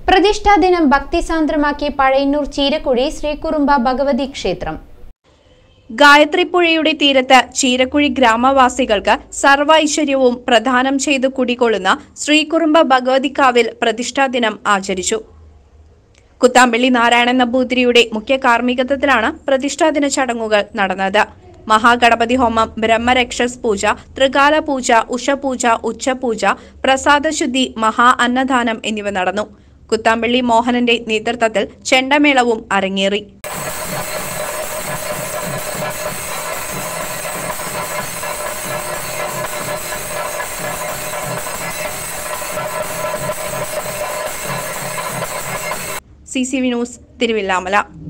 പ്രതിഷ്ഠാ ദിനം ഭക്തിസാന്ദ്രമാക്കി പഴയന്നൂർ ചീരക്കുഴി ശ്രീകുറുമ്പ ഭഗവതി ക്ഷേത്രം ഗായത്രിപ്പുഴയുടെ തീരത്ത് ചീരക്കുഴി ഗ്രാമവാസികൾക്ക് സർവ്വ ഐശ്വര്യവും പ്രദാനം ചെയ്ത് കുടികൊള്ളുന്ന ശ്രീകുറുമ്പ ഭഗവതിക്കാവിൽ പ്രതിഷ്ഠാ ദിനം ആചരിച്ചു കുത്താമ്പള്ളി നാരായണൻ നമ്പൂതിരിയുടെ മുഖ്യ കാർമ്മികത്വത്തിലാണ് പ്രതിഷ്ഠാദിന ചടങ്ങുകൾ നടന്നത് മഹാഗണപതി ഹോമം ബ്രഹ്മരക്ഷസ് പൂജ ത്രികാല പൂജ ഉഷപൂജ ഉച്ചപൂജ പ്രസാദശുദ്ധി മഹാ അന്നദാനം എന്നിവ നടന്നു കുത്താമ്പള്ളി മോഹനന്റെ നേതൃത്വത്തിൽ ചെണ്ടമേളവും അരങ്ങേറി C C V news Thiruvilwamala